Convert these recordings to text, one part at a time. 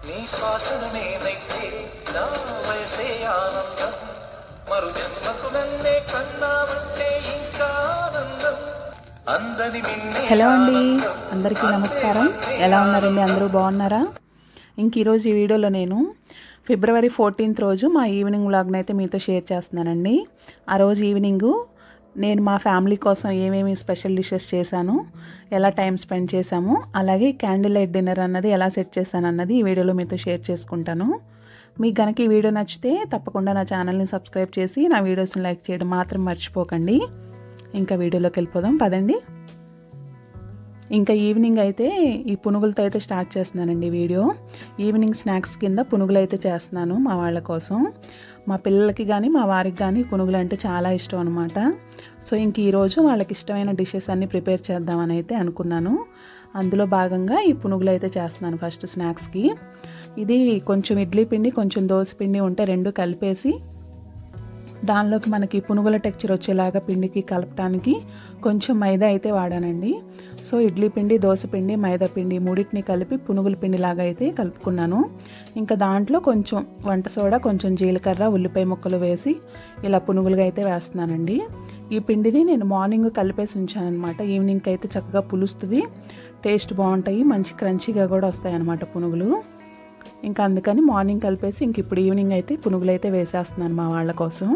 నీ శ్వాసను నేనైతే నా వయసే ఆనందం మరు జన్మకు నన్నే కన్నావంటే ఇంకా ఆనందం అందని నిన్నే హలో అండి అందరికీ నమస్కారం ఎలా ఉన్నారండి అందరూ బాగున్నారా ఇంక ఈరోజు ఈ వీడియోలో నేను ఫిబ్రవరి ఫోర్టీన్త్ రోజు మా ఈవినింగ్ వ్లాగ్ని అయితే మీతో షేర్ చేస్తున్నానండి ఆ రోజు ఈవినింగు నేను మా ఫ్యామిలీ కోసం ఏమేమి స్పెషల్ డిషెస్ చేశాను ఎలా టైం స్పెండ్ చేశాము అలాగే క్యాండిల్ లైట్ డిన్నర్ అన్నది ఎలా సెట్ చేశాను అన్నది ఈ వీడియోలో మీతో షేర్ చేసుకుంటాను మీకు కనుక ఈ వీడియో నచ్చితే తప్పకుండా నా ఛానల్ని సబ్స్క్రైబ్ చేసి నా వీడియోస్ని లైక్ చేయడం మాత్రం మర్చిపోకండి ఇంకా వీడియోలోకి వెళ్ళిపోదాం పదండి ఇంకా ఈవినింగ్ అయితే ఈ పునుగులతో అయితే స్టార్ట్ చేస్తున్నానండి వీడియో ఈవినింగ్ స్నాక్స్ కింద పునుగులు అయితే చేస్తున్నాను మా వాళ్ళ కోసం మా పిల్లలకి కానీ మా వారికి కానీ పునుగులు అంటే చాలా ఇష్టం అనమాట సో ఇంక ఈరోజు వాళ్ళకి ఇష్టమైన డిషెస్ అన్నీ ప్రిపేర్ చేద్దామని అయితే అనుకున్నాను అందులో భాగంగా ఈ పునుగులు అయితే చేస్తున్నాను ఫస్ట్ స్నాక్స్కి ఇది కొంచెం ఇడ్లీ పిండి కొంచెం దోశ పిండి ఉంటే రెండు కలిపేసి దానిలోకి మనకి పునుగుల టెక్చర్ వచ్చేలాగా పిండికి కలపటానికి కొంచెం మైదా అయితే వాడానండి సో ఇడ్లీ పిండి దోశ పిండి మైదా పిండి మూడింటిని కలిపి పునుగుల పిండిలాగా అయితే కలుపుకున్నాను ఇంకా దాంట్లో కొంచెం వంట సోడా కొంచెం జీలకర్ర ఉల్లిపాయ ముక్కలు వేసి ఇలా పునుగులుగా అయితే వేస్తున్నానండి ఈ పిండిని నేను మార్నింగ్ కలిపేసి ఉంచానమాట ఈవినింగ్కి అయితే చక్కగా పులుస్తుంది టేస్ట్ బాగుంటాయి మంచి క్రంచీగా కూడా వస్తాయి అన్నమాట పునుగులు ఇంకా అందుకని మార్నింగ్ కలిపేసి ఇంక ఇప్పుడు ఈవినింగ్ అయితే పునుగులు అయితే వేసేస్తున్నాను మా వాళ్ళ కోసం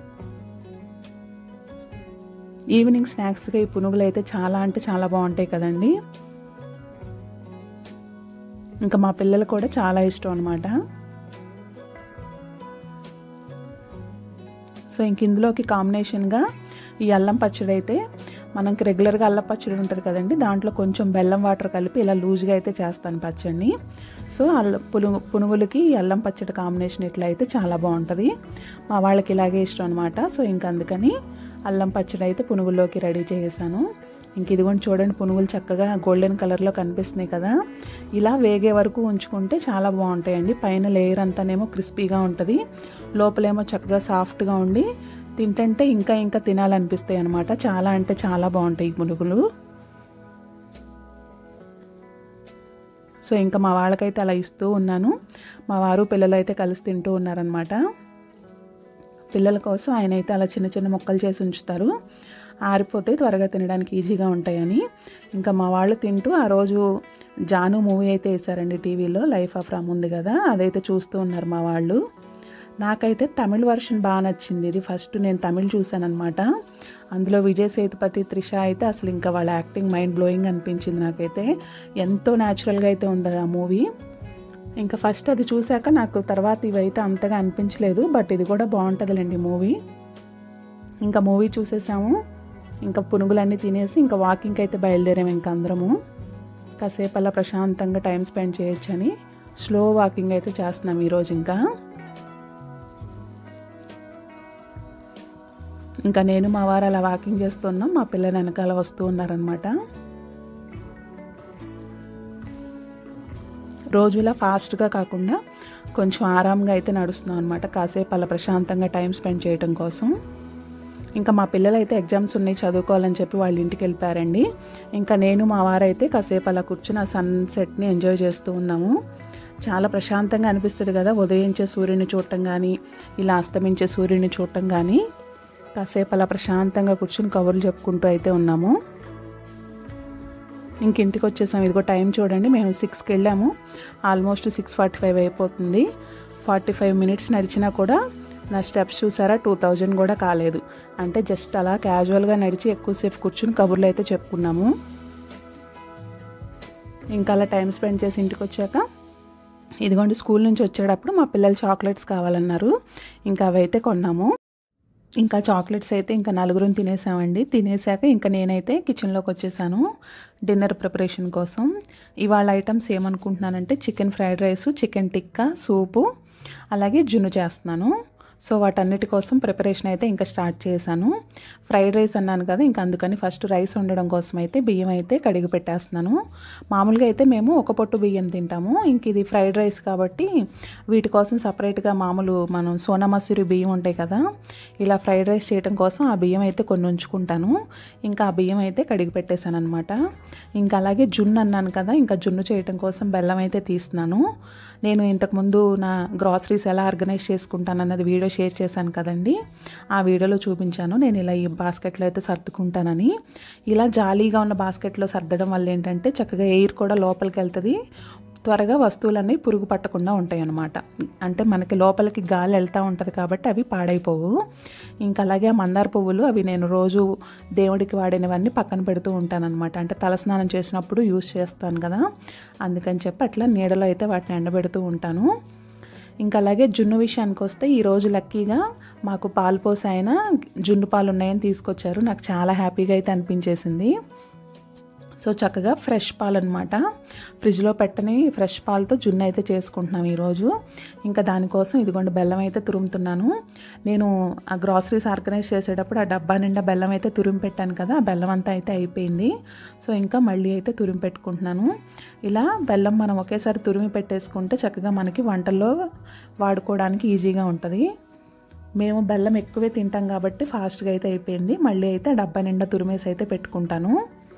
ఈవినింగ్ స్నాక్స్గా ఈ పునుగులు అయితే చాలా అంటే చాలా బాగుంటాయి కదండి ఇంకా మా పిల్లలు కూడా చాలా ఇష్టం అనమాట సో ఇంక ఇందులోకి కాంబినేషన్గా ఈ అల్లం పచ్చడి అయితే మనకి రెగ్యులర్గా అల్లం పచ్చడి ఉంటుంది కదండి దాంట్లో కొంచెం బెల్లం వాటర్ కలిపి ఇలా లూజ్గా అయితే చేస్తాను పచ్చడిని సో అల్ల పునుగు పునుగులకి ఈ అల్లం పచ్చడి కాంబినేషన్ ఇట్లా అయితే చాలా బాగుంటుంది మా వాళ్ళకి ఇలాగే ఇష్టం అనమాట సో ఇంక అందుకని అల్లం పచ్చడి అయితే పునుగుల్లోకి రెడీ చేసేసాను ఇంక ఇదిగోండి చూడండి పునుగులు చక్కగా గోల్డెన్ కలర్లో కనిపిస్తున్నాయి కదా ఇలా వేగే వరకు ఉంచుకుంటే చాలా బాగుంటాయండి పైన లేయర్ అంతానేమో క్రిస్పీగా ఉంటుంది లోపలేమో చక్కగా సాఫ్ట్గా ఉండి తింటుంటే ఇంకా ఇంకా తినాలనిపిస్తాయి అనమాట చాలా అంటే చాలా బాగుంటాయి ఈ పునుగులు సో ఇంకా మా వాళ్ళకైతే అలా ఇస్తూ ఉన్నాను మా వారు పిల్లలు అయితే కలిసి తింటూ ఉన్నారనమాట పిల్లల కోసం ఆయన అయితే అలా చిన్న చిన్న ముక్కలు చేసి ఉంచుతారు ఆరిపోతే త్వరగా తినడానికి ఈజీగా ఉంటాయని ఇంకా మా వాళ్ళు తింటూ ఆ రోజు జాను మూవీ అయితే వేశారండి టీవీలో లైఫ్ ఆఫ్ రామ్ ఉంది కదా అదైతే చూస్తూ ఉన్నారు మా వాళ్ళు నాకైతే తమిళ్ వర్షన్ బాగా నచ్చింది ఇది ఫస్ట్ నేను తమిళ్ చూశానమాట అందులో విజయ్ సేతుపతి త్రిష అయితే అసలు ఇంకా వాళ్ళ యాక్టింగ్ మైండ్ బ్లోయింగ్ అనిపించింది నాకైతే ఎంతో న్యాచురల్గా అయితే ఉంది ఆ మూవీ ఇంకా ఫస్ట్ అది చూశాక నాకు తర్వాత ఇవైతే అంతగా అనిపించలేదు బట్ ఇది కూడా బాగుంటుందిలేండి మూవీ ఇంకా మూవీ చూసేసాము ఇంకా పునుగులన్నీ తినేసి ఇంకా వాకింగ్కి అయితే బయలుదేరాము ఇంకా అందరము కాసేపు అలా ప్రశాంతంగా టైం స్పెండ్ చేయొచ్చని స్లో వాకింగ్ అయితే చేస్తున్నాం ఈరోజు ఇంకా ఇంకా నేను మా వారు అలా వాకింగ్ చేస్తున్నాం మా పిల్లలు వెనకాల వస్తూ ఉన్నారనమాట రోజులా ఫాస్ట్గా కాకుండా కొంచెం ఆరాంగా అయితే నడుస్తున్నాం అనమాట కాసేపు అలా ప్రశాంతంగా టైం స్పెండ్ చేయడం కోసం ఇంకా మా పిల్లలు అయితే ఎగ్జామ్స్ ఉన్నాయి చదువుకోవాలని చెప్పి వాళ్ళ ఇంటికి వెళ్ళిపోయారండి ఇంకా నేను మా వారైతే కాసేపు అలా కూర్చుని ఆ సన్సెట్ని ఎంజాయ్ చేస్తూ ఉన్నాము చాలా ప్రశాంతంగా అనిపిస్తుంది కదా ఉదయించే సూర్యుని చూడటం కానీ ఇలా అస్తమించే సూర్యుని చూడటం కానీ కాసేపు అలా ప్రశాంతంగా కూర్చుని కబుర్లు చెప్పుకుంటూ అయితే ఉన్నాము ఇంక ఇంటికి వచ్చేసాం ఇదిగో టైం చూడండి మేము సిక్స్కి వెళ్ళాము ఆల్మోస్ట్ సిక్స్ ఫార్టీ ఫైవ్ అయిపోతుంది ఫార్టీ ఫైవ్ మినిట్స్ నడిచినా కూడా నా స్టెప్స్ చూసారా టూ థౌజండ్ కూడా కాలేదు అంటే జస్ట్ అలా క్యాజువల్గా నడిచి ఎక్కువసేపు కూర్చుని కబుర్లు అయితే చెప్పుకున్నాము ఇంకా అలా టైం స్పెండ్ చేసి ఇంటికి వచ్చాక ఇదిగోండి స్కూల్ నుంచి వచ్చేటప్పుడు మా పిల్లలు చాక్లెట్స్ కావాలన్నారు ఇంకా అవైతే కొన్నాము ఇంకా చాక్లెట్స్ అయితే ఇంకా నలుగురం తినేసామండి తినేసాక ఇంకా నేనైతే కిచెన్లోకి వచ్చేసాను డిన్నర్ ప్రిపరేషన్ కోసం ఇవాళ ఐటమ్స్ ఏమనుకుంటున్నానంటే chicken fried rice chicken tikka soup అలాగే జున్ను చేస్తున్నాను సో వాటన్నిటి కోసం ప్రిపరేషన్ అయితే ఇంకా స్టార్ట్ చేశాను ఫ్రైడ్ రైస్ అన్నాను కదా ఇంకా అందుకని ఫస్ట్ రైస్ వండడం కోసం అయితే బియ్యం అయితే కడిగి పెట్టేస్తున్నాను మామూలుగా అయితే మేము ఒక పొట్టు బియ్యం తింటాము ఇంక ఇది ఫ్రైడ్ రైస్ కాబట్టి వీటి కోసం సపరేట్గా మామూలు మనం సోనా మసూరి బియ్యం ఉంటాయి కదా ఇలా ఫ్రైడ్ రైస్ చేయడం కోసం ఆ బియ్యం అయితే కొన్ని ఉంచుకుంటాను ఇంకా ఆ బియ్యం అయితే కడిగి పెట్టేశాను అనమాట ఇంకా అలాగే జున్ను అన్నాను కదా ఇంకా జున్ను చేయడం కోసం బెల్లం అయితే తీస్తున్నాను నేను ఇంతకుముందు నా గ్రాసరీస్ ఎలా ఆర్గనైజ్ చేసుకుంటాను అన్నది వీడియో షేర్ చేశాను కదండి ఆ వీడియోలో చూపించాను నేను ఇలా ఈ బాస్కెట్లో అయితే సర్దుకుంటానని ఇలా జాలీగా ఉన్న బాస్కెట్లో సర్దడం వల్ల ఏంటంటే చక్కగా ఎయిర్ కూడా లోపలికి వెళ్తుంది త్వరగా వస్తువులన్నీ పురుగు పట్టకుండా ఉంటాయి అన్నమాట అంటే మనకి లోపలికి గాలి వెళ్తూ ఉంటుంది కాబట్టి అవి పాడైపోవు ఇంకా అలాగే ఆ మందార పువ్వులు అవి నేను రోజు దేవుడికి వాడినవన్నీ పక్కన పెడుతూ ఉంటానన్నమాట అంటే తలస్నానం చేసినప్పుడు యూస్ చేస్తాను కదా అందుకని చెప్పి అట్లా నీడలో అయితే వాటిని ఎండబెడుతూ ఉంటాను ఇంకా అలాగే జున్ను విషయానికి వస్తే ఈరోజు లక్కీగా మాకు పాలు పోసి ఆయన జున్ను పాలు ఉన్నాయని తీసుకొచ్చారు నాకు చాలా హ్యాపీగా అయితే అనిపించేసింది సో చక్కగా ఫ్రెష్ పాలు అనమాట ఫ్రిడ్జ్లో పెట్టని ఫ్రెష్ పాలతో జున్ను అయితే చేసుకుంటున్నాం ఈరోజు ఇంకా దానికోసం ఇదిగోండి బెల్లం అయితే తురుముతున్నాను నేను ఆ గ్రాసరీస్ ఆర్గనైజ్ చేసేటప్పుడు ఆ డబ్బా నిండా బెల్లం అయితే తురిమి పెట్టాను కదా ఆ బెల్లం అంతా అయితే అయిపోయింది సో ఇంకా మళ్ళీ అయితే తురిమి పెట్టుకుంటున్నాను ఇలా బెల్లం మనం ఒకేసారి తురిమి పెట్టేసుకుంటే చక్కగా మనకి వంటల్లో వాడుకోవడానికి ఈజీగా ఉంటుంది మేము బెల్లం ఎక్కువే తింటాం కాబట్టి ఫాస్ట్గా అయితే అయిపోయింది మళ్ళీ అయితే డబ్బా నిండా తురిమేసి అయితే పెట్టుకుంటాను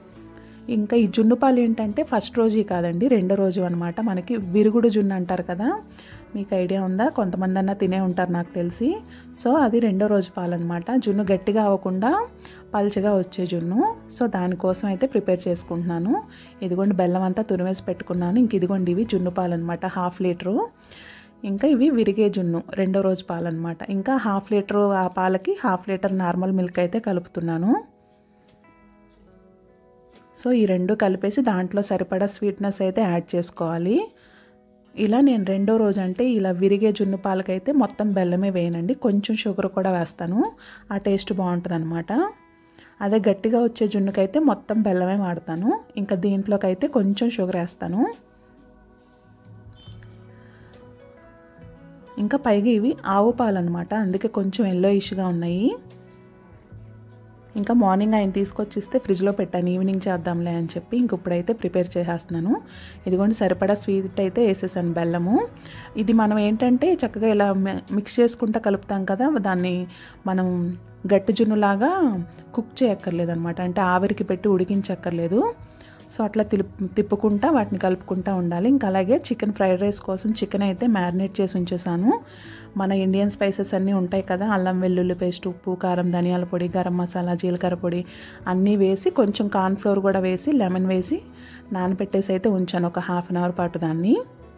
ఇంకా ఈ జున్ను పాలు ఏంటంటే ఫస్ట్ రోజు కాదండి రెండో రోజు అనమాట మనకి విరుగుడు జున్ను అంటారు కదా మీకు ఐడియా ఉందా కొంతమంది అన్న తినే ఉంటారు నాకు తెలిసి సో అది రెండో రోజు పాలు అనమాట జున్ను గట్టిగా అవ్వకుండా పల్చగా వచ్చే జున్ను సో దానికోసం అయితే ప్రిపేర్ చేసుకుంటున్నాను ఇదిగోండి బెల్లం అంతా తురిమేసి పెట్టుకున్నాను ఇంక ఇదిగోండి ఇవి జున్ను పాలు అనమాట హాఫ్ లీటరు ఇంకా ఇవి విరిగే జున్ను రెండో రోజు పాలు అనమాట ఇంకా హాఫ్ లీటరు ఆ పాలకి హాఫ్ లీటర్ నార్మల్ మిల్క్ అయితే కలుపుతున్నాను సో ఈ రెండు కలిపేసి దాంట్లో సరిపడా స్వీట్నెస్ అయితే యాడ్ చేసుకోవాలి ఇలా నేను రెండో రోజు అంటే ఇలా విరిగే జున్ను పాలకైతే మొత్తం బెల్లమే వేయనండి కొంచెం షుగర్ కూడా వేస్తాను ఆ టేస్ట్ బాగుంటుంది అనమాట అదే గట్టిగా వచ్చే జున్నుకైతే మొత్తం బెల్లమే వాడతాను ఇంకా దీంట్లోకి అయితే కొంచెం షుగర్ వేస్తాను ఇంకా పైగా ఇవి ఆవు పాలు అనమాట అందుకే కొంచెం ఎల్లో ఇష్గా ఉన్నాయి ఇంకా మార్నింగ్ ఆయన తీసుకొచ్చి ఇస్తే ఫ్రిడ్జ్లో పెట్టాను ఈవినింగ్ చేద్దాంలే అని చెప్పి ఇంక ఇప్పుడైతే ప్రిపేర్ చేసేస్తున్నాను ఇదిగోండి సరిపడా స్వీట్ అయితే వేసేసాను బెల్లము ఇది మనం ఏంటంటే చక్కగా ఇలా మిక్స్ చేసుకుంటా కలుపుతాం కదా దాన్ని మనం గట్టి జున్నులాగా కుక్ చేయక్కర్లేదు అనమాట అంటే ఆవిరికి పెట్టి ఉడికించక్కర్లేదు సో అట్లా తిప్ తిప్పుకుంటా వాటిని కలుపుకుంటా ఉండాలి ఇంకా అలాగే చికెన్ ఫ్రైడ్ రైస్ కోసం చికెన్ అయితే మ్యారినేట్ చేసి ఉంచేసాను మన ఇండియన్ స్పైసెస్ అన్నీ ఉంటాయి కదా అల్లం వెల్లుల్లి పేస్ట్ ఉప్పు కారం ధనియాల పొడి గరం మసాలా జీలకర్ర పొడి అన్నీ వేసి కొంచెం కార్న్ఫ్లోర్ కూడా వేసి లెమన్ వేసి నానబెట్టేసి అయితే ఉంచాను ఒక హాఫ్ అన్ అవర్ పాటు దాన్ని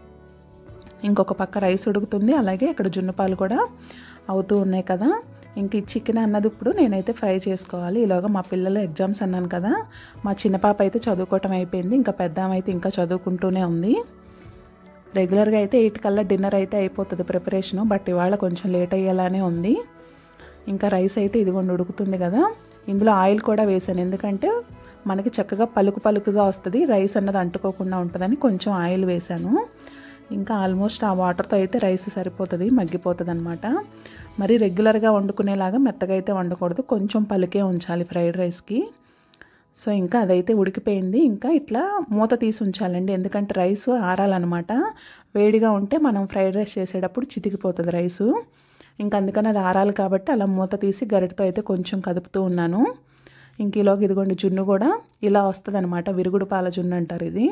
ఇంకొక పక్క రైస్ ఉడుకుతుంది అలాగే ఇక్కడ జున్నుపాలు కూడా అవుతూ ఉన్నాయి కదా ఇంక ఈ చికెన్ అన్నది ఇప్పుడు నేనైతే ఫ్రై చేసుకోవాలి ఇలాగ మా పిల్లలు ఎగ్జామ్స్ అన్నాను కదా మా చిన్న పాప అయితే చదువుకోవటం అయిపోయింది ఇంకా పెద్ద ఆమె అయితే ఇంకా చదువుకుంటూనే ఉంది రెగ్యులర్గా అయితే ఎయిట్ కల్లా డిన్నర్ అయితే అయిపోతుంది ప్రిపరేషను బట్ ఇవాళ కొంచెం లేట్ అయ్యేలానే ఉంది ఇంకా రైస్ అయితే ఇదిగోండి ఉడుకుతుంది కదా ఇందులో ఆయిల్ కూడా వేసాను ఎందుకంటే మనకి చక్కగా పలుకు పలుకుగా వస్తుంది రైస్ అన్నది అంటుకోకుండా ఉంటుందని కొంచెం ఆయిల్ వేసాను ఇంకా ఆల్మోస్ట్ ఆ వాటర్తో అయితే రైస్ సరిపోతుంది మగ్గిపోతుంది అనమాట మరి రెగ్యులర్గా వండుకునేలాగా మెత్తగా అయితే వండకూడదు కొంచెం పలుకే ఉంచాలి ఫ్రైడ్ రైస్కి సో ఇంకా అదైతే ఉడికిపోయింది ఇంకా ఇట్లా మూత తీసి ఉంచాలండి ఎందుకంటే రైస్ ఆరాలన్నమాట వేడిగా ఉంటే మనం ఫ్రైడ్ రైస్ చేసేటప్పుడు చితికిపోతుంది రైసు ఇంకా అందుకని అది ఆరాలి కాబట్టి అలా మూత తీసి గరిటతో అయితే కొంచెం కదుపుతూ ఉన్నాను ఇంక ఈలోకి ఇదిగోండి జున్ను కూడా ఇలా వస్తుంది అనమాట విరుగుడు పాల జున్ను అంటారు ఇది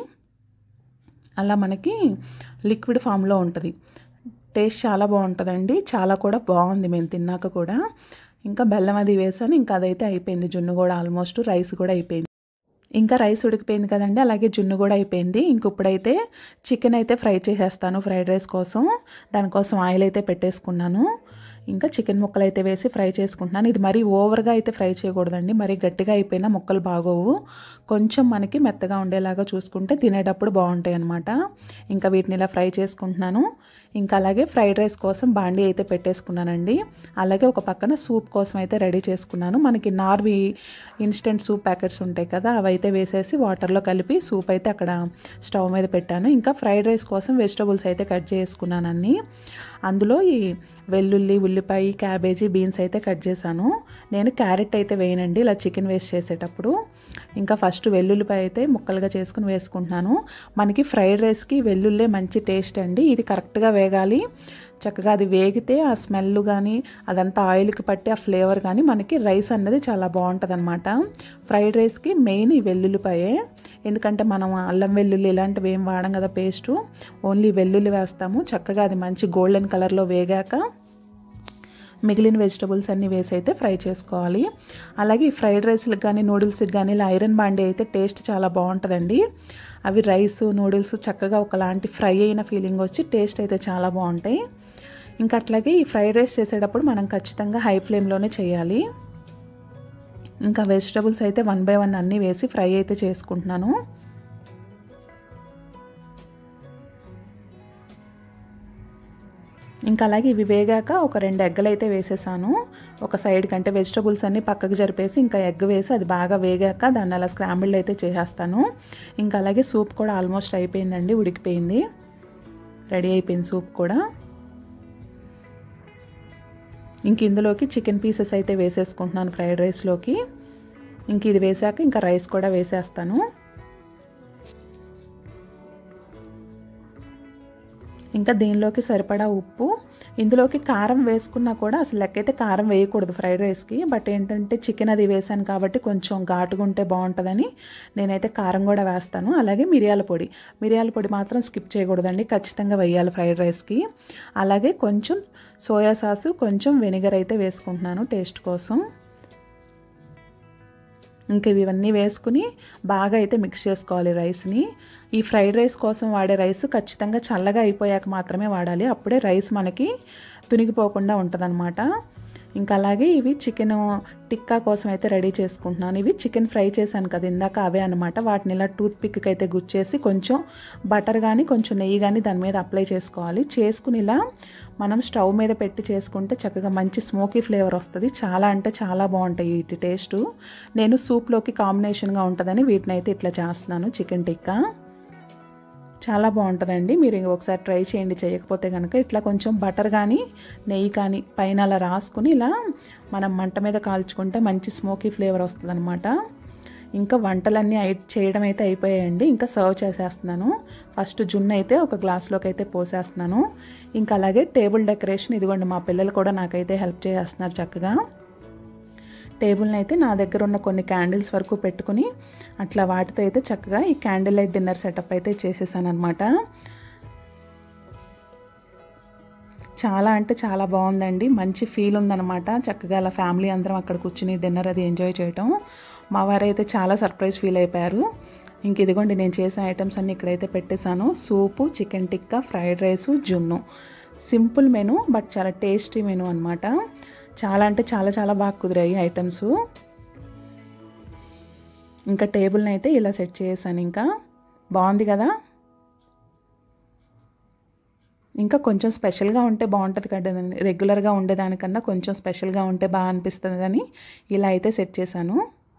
అలా మనకి లిక్విడ్ ఫామ్లో ఉంటుంది టేస్ట్ చాలా బాగుంటుందండి చాలా కూడా బాగుంది మేము తిన్నాక కూడా ఇంకా బెల్లం అది వేసాను ఇంకా అదైతే అయిపోయింది జున్ను కూడా ఆల్మోస్ట్ రైస్ కూడా అయిపోయింది ఇంకా రైస్ ఉడికిపోయింది కదండి అలాగే జున్ను కూడా అయిపోయింది ఇంక ఇప్పుడైతే చికెన్ అయితే ఫ్రై చేసేస్తాను ఫ్రైడ్ రైస్ కోసం దానికోసం ఆయిల్ అయితే పెట్టేసుకున్నాను ఇంకా చికెన్ ముక్కలు అయితే వేసి ఫ్రై చేసుకుంటున్నాను ఇది మరీ ఓవర్గా అయితే ఫ్రై చేయకూడదండి మరీ గట్టిగా అయిపోయినా ముక్కలు బాగోవు కొంచెం మనకి మెత్తగా ఉండేలాగా చూసుకుంటే తినేటప్పుడు బాగుంటాయి అనమాట ఇంకా వీటిని ఇలా ఫ్రై చేసుకుంటున్నాను ఇంకా అలాగే ఫ్రైడ్ రైస్ కోసం బాండీ అయితే పెట్టేసుకున్నానండి అలాగే ఒక పక్కన సూప్ కోసం అయితే రెడీ చేసుకున్నాను మనకి నార్వి ఇన్స్టెంట్ సూప్ ప్యాకెట్స్ ఉంటాయి కదా అవి అయితే వేసేసి వాటర్లో కలిపి సూప్ అయితే అక్కడ స్టవ్ మీద పెట్టాను ఇంకా ఫ్రైడ్ రైస్ కోసం వెజిటబుల్స్ అయితే కట్ చేసుకున్నాను అన్నీ అందులో ఈ వెల్లుల్లి ఉల్లి ఉల్లిపాయ క్యాబేజీ బీన్స్ అయితే కట్ చేశాను నేను క్యారెట్ అయితే వేయనండి ఇలా చికెన్ వేస్ట్ చేసేటప్పుడు ఇంకా ఫస్ట్ వెల్లుల్లిపాయ అయితే ముక్కలుగా చేసుకుని వేసుకుంటున్నాను మనకి ఫ్రైడ్ రైస్కి వెల్లుల్లే మంచి టేస్ట్ అండి ఇది కరెక్ట్గా వేగాలి చక్కగా అది వేగితే ఆ స్మెల్ కానీ అదంతా ఆయిల్కి పట్టి ఆ ఫ్లేవర్ కానీ మనకి రైస్ అన్నది చాలా బాగుంటుంది అనమాట ఫ్రైడ్ రైస్కి మెయిన్ ఈ వెల్లుల్లిపాయే ఎందుకంటే మనం అల్లం వెల్లుల్లి ఇలాంటివి ఏం వాడం కదా పేస్టు ఓన్లీ వెల్లుల్లి వేస్తాము చక్కగా అది మంచి గోల్డెన్ కలర్లో వేగాక మిగిలిన వెజిటబుల్స్ అన్నీ వేసి అయితే ఫ్రై చేసుకోవాలి అలాగే ఈ ఫ్రైడ్ రైస్లకు కానీ నూడిల్స్కి కానీ ఇలా ఐరన్ బాండీ అయితే టేస్ట్ చాలా బాగుంటుందండి అవి రైస్ నూడిల్స్ చక్కగా ఒకలాంటి ఫ్రై అయిన ఫీలింగ్ వచ్చి టేస్ట్ అయితే చాలా బాగుంటాయి ఇంకా అట్లాగే ఈ ఫ్రైడ్ రైస్ చేసేటప్పుడు మనం ఖచ్చితంగా హై ఫ్లేమ్లోనే చేయాలి ఇంకా వెజిటబుల్స్ అయితే వన్ బై వన్ అన్నీ వేసి ఫ్రై అయితే చేసుకుంటున్నాను ఇంకా అలాగే ఇవి వేగాక ఒక రెండు ఎగ్గలు అయితే వేసేసాను ఒక సైడ్ కంటే వెజిటబుల్స్ అన్నీ పక్కకు జరిపేసి ఇంకా ఎగ్ వేసి అది బాగా వేగాక దాన్ని అలా స్క్రాంబిల్డ్ అయితే చేసేస్తాను ఇంకా అలాగే సూప్ కూడా ఆల్మోస్ట్ అయిపోయిందండి ఉడికిపోయింది రెడీ అయిపోయింది సూప్ కూడా ఇంక ఇందులోకి చికెన్ పీసెస్ అయితే వేసేసుకుంటున్నాను ఫ్రైడ్ రైస్లోకి ఇంక ఇది వేసాక ఇంకా రైస్ కూడా వేసేస్తాను ఇంకా దీనిలోకి సరిపడా ఉప్పు ఇందులోకి కారం వేసుకున్నా కూడా అసలు లెక్కైతే కారం వేయకూడదు ఫ్రైడ్ రైస్కి బట్ ఏంటంటే చికెన్ అది వేసాను కాబట్టి కొంచెం ఘాటుగా ఉంటే బాగుంటుందని నేనైతే కారం కూడా వేస్తాను అలాగే మిరియాల పొడి మిరియాల పొడి మాత్రం స్కిప్ చేయకూడదండి ఖచ్చితంగా వేయాలి ఫ్రైడ్ రైస్కి అలాగే కొంచెం సోయా సాసు కొంచెం వెనిగర్ అయితే వేసుకుంటున్నాను టేస్ట్ కోసం ఇంకా ఇవన్నీ వేసుకుని బాగా అయితే మిక్స్ చేసుకోవాలి రైస్ని ఈ ఫ్రైడ్ రైస్ కోసం వాడే రైస్ ఖచ్చితంగా చల్లగా అయిపోయాక మాత్రమే వాడాలి అప్పుడే రైస్ మనకి తునిగిపోకుండా ఉంటుందన్నమాట ఇంకా అలాగే ఇవి చికెన్ టిక్కా కోసం అయితే రెడీ చేసుకుంటున్నాను ఇవి చికెన్ ఫ్రై చేశాను కదా ఇందాక అవే అనమాట వాటిని ఇలా టూత్ పిక్కి అయితే గుచ్చేసి కొంచెం బటర్ కానీ కొంచెం నెయ్యి కానీ దాని మీద అప్లై చేసుకోవాలి చేసుకుని ఇలా మనం స్టవ్ మీద పెట్టి చేసుకుంటే చక్కగా మంచి స్మోకీ ఫ్లేవర్ వస్తుంది చాలా అంటే చాలా బాగుంటాయి వీటి టేస్ట్ నేను సూప్లోకి కాంబినేషన్గా ఉంటుందని వీటిని అయితే ఇట్లా చేస్తున్నాను చికెన్ టిక్కా చాలా బాగుంటుందండి మీరు ఒకసారి ట్రై చేయండి చేయకపోతే కనుక ఇట్లా కొంచెం బటర్ కానీ నెయ్యి కానీ పైన అలా రాసుకుని ఇలా మనం మంట మీద కాల్చుకుంటే మంచి స్మోకీ ఫ్లేవర్ వస్తుంది అనమాట ఇంకా వంటలన్నీ అయి చేయడం అయితే అయిపోయాయండి ఇంకా సర్వ్ చేసేస్తున్నాను ఫస్ట్ జున్ను అయితే ఒక గ్లాస్లోకి అయితే పోసేస్తున్నాను ఇంకా అలాగే టేబుల్ డెకరేషన్ ఇదిగోండి మా పిల్లలు కూడా నాకైతే హెల్ప్ చేస్తున్నారు చక్కగా టేబుల్ని అయితే నా దగ్గర ఉన్న కొన్ని క్యాండిల్స్ వరకు పెట్టుకుని అట్లా వాటితో అయితే చక్కగా ఈ క్యాండిల్ లైట్ డిన్నర్ సెటప్ అయితే చేసేసాను అనమాట చాలా అంటే చాలా బాగుందండి మంచి ఫీల్ ఉందన్నమాట చక్కగా అలా ఫ్యామిలీ అందరం అక్కడ కూర్చుని డిన్నర్ అది ఎంజాయ్ చేయటం మా వారైతే చాలా సర్ప్రైజ్ ఫీల్ అయిపోయారు ఇంక ఇదిగోండి నేను చేసిన ఐటమ్స్ అన్నీ ఇక్కడైతే పెట్టేశాను soup chicken tikka fried rice జున్ను సింపుల్ మెను బట్ చాలా టేస్టీ మెను అనమాట చాలా అంటే చాలా చాలా బాగా కుదిరాయి ఐటమ్స్ ఇంకా టేబుల్ని అయితే ఇలా సెట్ చేసాను ఇంకా బాగుంది కదా ఇంకా కొంచెం స్పెషల్గా ఉంటే బాగుంటుంది కదండి రెగ్యులర్గా ఉండేదానికన్నా కొంచెం స్పెషల్గా ఉంటే బాగా అనిపిస్తుందని ఇలా అయితే సెట్ చేశాను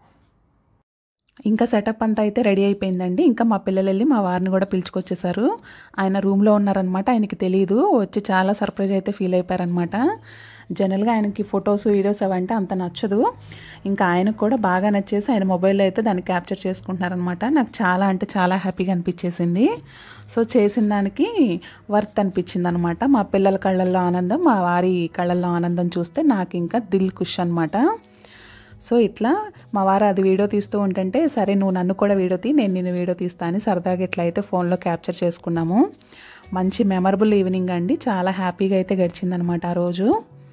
ఇంకా సెటప్ అంతా అయితే రెడీ అయిపోయిందండి ఇంకా మా పిల్లలు వెళ్ళి మా వారిని కూడా పిలుచుకొచ్చేసారు ఆయన రూమ్లో ఉన్నారనమాట ఆయనకి తెలియదు వచ్చి చాలా సర్ప్రైజ్ అయితే ఫీల్ అయిపోయారనమాట జనరల్గా ఆయనకి ఫొటోస్ వీడియోస్ అవంటే అంత నచ్చదు ఇంకా ఆయనకు కూడా బాగా నచ్చేసి ఆయన మొబైల్లో అయితే దాన్ని క్యాప్చర్ చేసుకుంటున్నారనమాట నాకు చాలా అంటే చాలా హ్యాపీగా అనిపించేసింది సో చేసిన దానికి వర్త్ అనిపించింది అనమాట మా పిల్లల కళ్ళల్లో ఆనందం మా వారి కళ్ళల్లో ఆనందం చూస్తే నాకు ఇంకా దిల్ ఖుష్ అనమాట సో ఇట్లా మా వారు అది వీడియో తీస్తూ ఉంటుంటే సరే నువ్వు నన్ను కూడా వీడియో తీ నేను నిన్ను వీడియో తీస్తా అని సరదాగా ఇట్లా అయితే ఫోన్లో క్యాప్చర్ చేసుకున్నాము మంచి మెమరబుల్ ఈవినింగ్ అండి చాలా హ్యాపీగా అయితే గడిచిందనమాట ఆ రోజు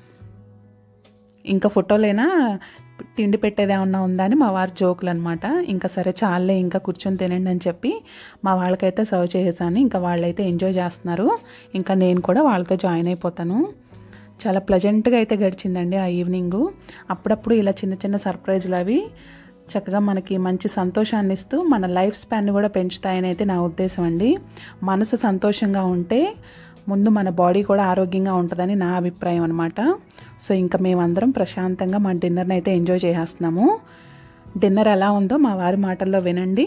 ఇంకా ఫోటోలైనా తిండి పెట్టేది ఏమన్నా ఉందా అని మా వారి జోకులు అనమాట ఇంకా సరే చాలే ఇంకా కూర్చొని తినండి అని చెప్పి మా వాళ్ళకైతే సర్వ్ చేసేసాను ఇంకా వాళ్ళైతే ఎంజాయ్ చేస్తున్నారు ఇంకా నేను కూడా వాళ్ళతో జాయిన్ అయిపోతాను చాలా ప్లజెంట్గా అయితే గడిచిందండి ఆ ఈవినింగు అప్పుడప్పుడు ఇలా చిన్న చిన్న సర్ప్రైజ్లు అవి చక్కగా మనకి మంచి సంతోషాన్ని ఇస్తూ మన లైఫ్ స్పాన్ని కూడా పెంచుతాయని అయితే నా ఉద్దేశం అండి మనసు సంతోషంగా ఉంటే ముందు మన బాడీ కూడా ఆరోగ్యంగా ఉంటుందని నా అభిప్రాయం అనమాట సో ఇంకా మేమందరం ప్రశాంతంగా మా డిన్నర్ని అయితే ఎంజాయ్ చేసేస్తున్నాము డిన్నర్ ఎలా ఉందో మా వారి మాటల్లో వినండి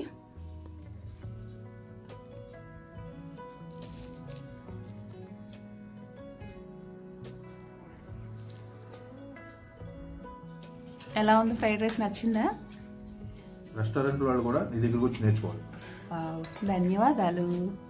ఎలా ఉంది ఫ్రైడ్ రైస్ నచ్చిందా రెస్టారెంట్ వాళ్ళు కూడా నీ దగ్గరకు వచ్చి నేర్చుకోవాలి వావ్, ధన్యవాదాలు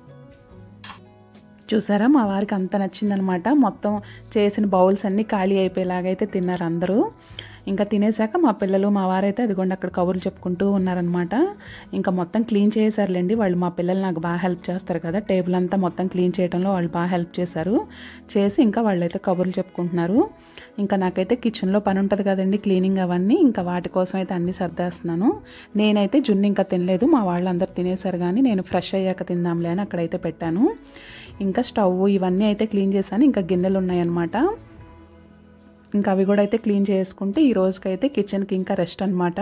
చూసారా మా వారికి అంత నచ్చిందనమాట మొత్తం చేసిన బౌల్స్ అన్నీ ఖాళీ అయిపోయేలాగైతే తిన్నారు అందరూ ఇంకా తినేసాక మా పిల్లలు మా వారైతే అదిగోండి అక్కడ కబుర్లు చెప్పుకుంటూ ఉన్నారనమాట ఇంకా మొత్తం క్లీన్ చేశారులేండి వాళ్ళు మా పిల్లలు నాకు బాగా హెల్ప్ చేస్తారు కదా టేబుల్ అంతా మొత్తం క్లీన్ చేయడంలో వాళ్ళు బాగా హెల్ప్ చేశారు చేసి ఇంకా వాళ్ళైతే కబుర్లు చెప్పుకుంటున్నారు ఇంకా నాకైతే కిచెన్లో పని ఉంటుంది కదండి క్లీనింగ్ అవన్నీ ఇంకా వాటి కోసం అయితే అన్నీ సర్దేస్తున్నాను నేనైతే జున్ను ఇంకా తినలేదు మా వాళ్ళందరూ తినేశారు కానీ నేను ఫ్రెష్ అయ్యాక తిందాంలే అని అక్కడైతే పెట్టాను ఇంకా స్టవ్ ఇవన్నీ అయితే క్లీన్ చేశాను ఇంకా గిన్నెలు ఉన్నాయన్నమాట ఇంకా అవి కూడా అయితే క్లీన్ చేసుకుంటే ఈ రోజుకైతే కిచెన్కి ఇంకా రెస్ట్ అనమాట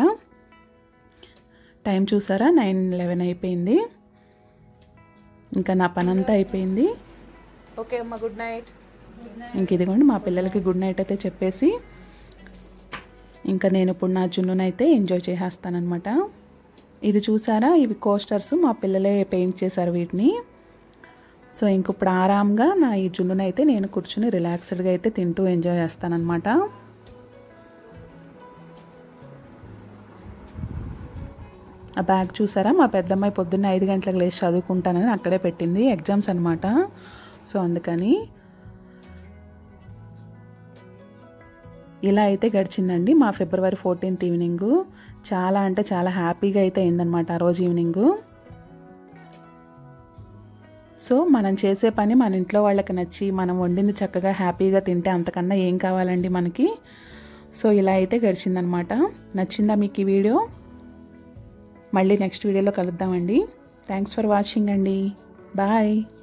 టైం చూసారా నైన్ లెవెన్ అయిపోయింది ఇంకా నా పని అంతా అయిపోయింది ఓకే అమ్మ గుడ్ నైట్ ఇంక ఇదిగోండి మా పిల్లలకి గుడ్ నైట్ అయితే చెప్పేసి ఇంకా నేను ఇప్పుడు నా జున్నునైతే ఎంజాయ్ చేసేస్తానమాట ఇది చూసారా ఇవి కోస్టర్స్ మా పిల్లలే పెయింట్ చేశారు వీటిని సో ఇంక ఇప్పుడు ఆరాంగా నా ఈ జున్నునైతే నేను కూర్చుని రిలాక్స్డ్గా అయితే తింటూ ఎంజాయ్ చేస్తానన్నమాట ఆ బ్యాగ్ చూసారా మా పెద్దమ్మాయి పొద్దున్న ఐదు గంటలకు లేచి చదువుకుంటానని అక్కడే పెట్టింది ఎగ్జామ్స్ అనమాట సో అందుకని ఇలా అయితే గడిచిందండి మా ఫిబ్రవరి ఫోర్టీన్త్ ఈవినింగ్ చాలా అంటే చాలా హ్యాపీగా అయితే అయిందనమాట ఆ రోజు ఈవినింగు సో మనం చేసే పని మన ఇంట్లో వాళ్ళకి నచ్చి మనం వండింది చక్కగా హ్యాపీగా తింటే అంతకన్నా ఏం కావాలండి మనకి సో ఇలా అయితే గడిచిందనమాట నచ్చిందా మీకు ఈ వీడియో మళ్ళీ నెక్స్ట్ వీడియోలో కలుద్దామండి థ్యాంక్స్ ఫర్ వాచింగ్ అండి బాయ్